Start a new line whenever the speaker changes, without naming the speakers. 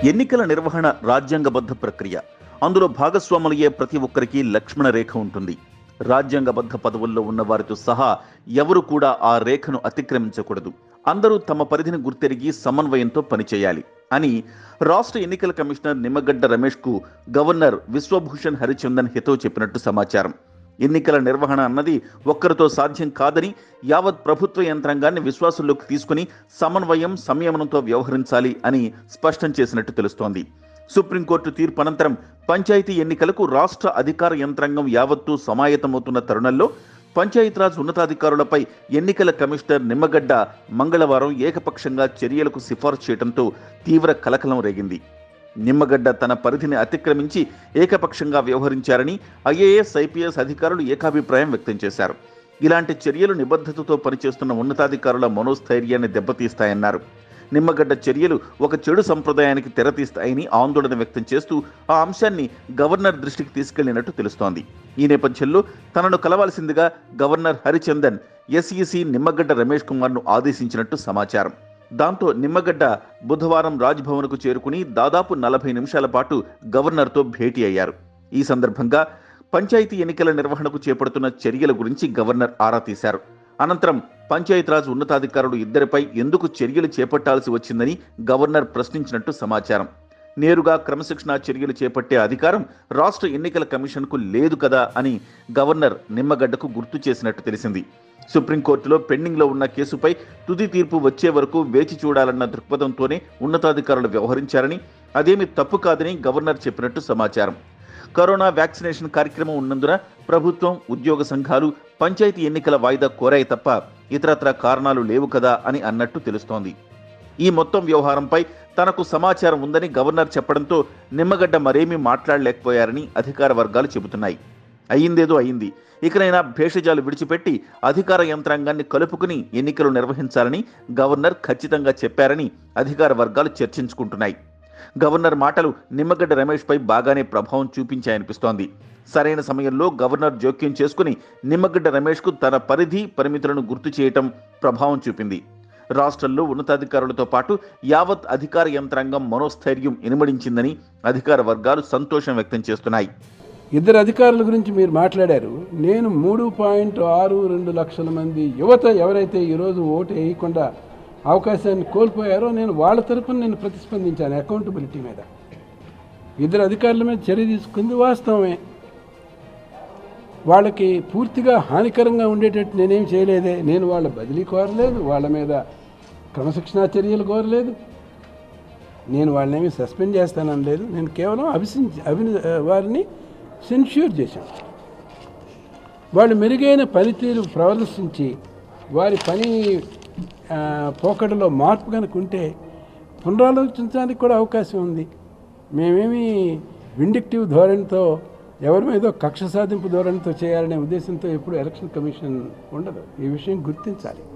ఎన్నికల నిర్వహణ రాజ్యాంగబద్ధ ప్రక్రియ అందులో భాగస్వాములయ్యే ప్రతి ఒక్కరికి లక్ష్మణ రేఖ ఉంటుంది రాజ్యాంగబద్ధ పదవుల్లో ఉన్న వారితో సహా ఎవరు కూడా ఆ రేఖను అతిక్రమించకూడదు అందరూ తమ పరిధిని గుర్తెరిగి సమన్వయంతో పనిచేయాలి అని రాష్ట్ర ఎన్నికల కమిషనర్ నిమ్మగడ్డ రమేష్ కు గవర్నర్ విశ్వభూషణ్ హరిచందన్ హితవు చెప్పినట్టు సమాచారం ఎన్నికల నిర్వహణ అన్నది ఒక్కరితో సాధ్యం కాదని యావత్ ప్రభుత్వ యంత్రాంగాన్ని విశ్వాసంలోకి తీసుకుని సమన్వయం సంయమనంతో వ్యవహరించాలి అని స్పష్టం చేసినట్టు తెలుస్తోంది సుప్రీంకోర్టు తీర్పు అనంతరం పంచాయతీ ఎన్నికలకు రాష్ట్ర అధికార యంత్రాంగం యావత్తూ సమాయత్తమవుతున్న తరుణంలో పంచాయతీరాజ్ ఉన్నతాధికారులపై ఎన్నికల కమిషనర్ నిమ్మగడ్డ మంగళవారం ఏకపక్షంగా చర్యలకు సిఫార్సు చేయడంతో తీవ్ర కలకలం రేగింది నిమ్మగడ్డ తన పరిధిని అతిక్రమించి ఏకపక్షంగా వ్యవహరించారని ఐఏఎస్ ఐపీఎస్ అధికారులు ఏకాభిప్రాయం వ్యక్తం చేశారు ఇలాంటి చర్యలు నిబద్ధతతో పనిచేస్తున్న ఉన్నతాధికారుల మనోస్థైర్యాన్ని దెబ్బతీస్తాయన్నారు నిమ్మగడ్డ చర్యలు ఒక చెడు సంప్రదాయానికి తెరతీస్తాయని ఆందోళన వ్యక్తం చేస్తూ ఆ అంశాన్ని గవర్నర్ దృష్టికి తీసుకెళ్లినట్టు తెలుస్తోంది ఈ నేపథ్యంలో తనను కలవాల్సిందిగా గవర్నర్ హరిచందన్ ఎస్ఈసి నిమ్మగడ్డ రమేష్ కుమార్ను ఆదేశించినట్టు సమాచారం దాంతో నిమ్మగడ్డ బుధవారం రాజ్భవన్కు చేరుకుని దాదాపు నలభై నిమిషాల పాటు గవర్నర్తో భేటీ అయ్యారు ఈ సందర్భంగా పంచాయతీ ఎన్నికల నిర్వహణకు చేపడుతున్న చర్యల గురించి గవర్నర్ ఆరా తీశారు అనంతరం పంచాయతీరాజ్ ఉన్నతాధికారులు ఇద్దరిపై ఎందుకు చర్యలు చేపట్టాల్సి వచ్చిందని గవర్నర్ ప్రశ్నించినట్టు సమాచారం నేరుగా క్రమశిక్షణా చర్యలు చేపట్టే అధికారం రాష్ట్ర ఎన్నికల కమిషన్కు లేదు కదా అని గవర్నర్ నిమ్మగడ్డకు గుర్తు చేసినట్టు తెలిసింది సుప్రీంకోర్టులో పెండింగ్లో ఉన్న కేసుపై తుది తీర్పు వచ్చే వరకు వేచి చూడాలన్న దృక్పథంతోనే ఉన్నతాధికారులు వ్యవహరించారని అదేమి తప్పు కాదని గవర్నర్ చెప్పినట్టు సమాచారం కరోనా వ్యాక్సినేషన్ కార్యక్రమం ఉన్నందున ప్రభుత్వం ఉద్యోగ సంఘాలు పంచాయతీ ఎన్నికల వాయిదా కోరాయి తప్ప ఇతరత్ర కారణాలు లేవు కదా అని అన్నట్టు తెలుస్తోంది ఈ మొత్తం వ్యవహారంపై తనకు సమాచారం ఉందని గవర్నర్ చెప్పడంతో నిమ్మగడ్డ మరేమీ మాట్లాడలేకపోయారని అధికార వర్గాలు చెబుతున్నాయి అయ్యిందేదో అయింది ఇకనైనా భేషజాలు విడిచిపెట్టి అధికార యంత్రాంగాన్ని కలుపుకుని ఎన్నికలు నిర్వహించాలని గవర్నర్ ఖచ్చితంగా చెప్పారని అధికార వర్గాలు చర్చించుకుంటున్నాయి గవర్నర్ మాటలు నిమ్మగడ్డ రమేష్పై బాగానే ప్రభావం చూపించాయనిపిస్తోంది సరైన సమయంలో గవర్నర్ జోక్యం చేసుకుని నిమ్మగడ్డ రమేష్కు తన పరిధి పరిమితులను గుర్తు చేయటం ప్రభావం చూపింది రాష్ట్రంలో ఉన్నతాధికారులతో పాటు యావత్ అధికార యంత్రాంగం మనోస్థైర్యం ఇనుమడించిందని అధికార వర్గాలు సంతోషం వ్యక్తం చేస్తున్నాయి
ఇద్దరు అధికారుల గురించి మీరు మాట్లాడారు నేను మూడు పాయింట్ ఆరు రెండు లక్షల మంది యువత ఎవరైతే ఈరోజు ఓటు వేయకుండా అవకాశాన్ని కోల్పోయారో నేను వాళ్ళ తరపున నేను ప్రతిస్పందించాను అకౌంటబిలిటీ మీద ఇద్దరు అధికారుల మీద చర్య తీసుకుంది వాస్తవమే వాళ్ళకి పూర్తిగా హానికరంగా ఉండేటట్టు నేనేం చేయలేదే నేను వాళ్ళ బదిలీ కోరలేదు వాళ్ళ మీద క్రమశిక్షణా చర్యలు కోరలేదు నేను వాళ్ళనేమి సస్పెండ్ చేస్తానని లేదు నేను కేవలం అభిసించి అభి వారిని సెన్ష్యూర్ చేశాను వాళ్ళు మెరుగైన పనితీరు ప్రదర్శించి వారి పని ఆ, పోకడలో మార్పు కనుక ఉంటే పునరాలోచించడానికి కూడా అవకాశం ఉంది మేమేమి విండిక్టివ్ ధోరణితో ఎవరి మీదో కక్ష సాధింపు ధోరణితో చేయాలనే ఉద్దేశంతో ఎప్పుడు ఎలక్షన్ కమిషన్ ఉండదు ఈ విషయం గుర్తించాలి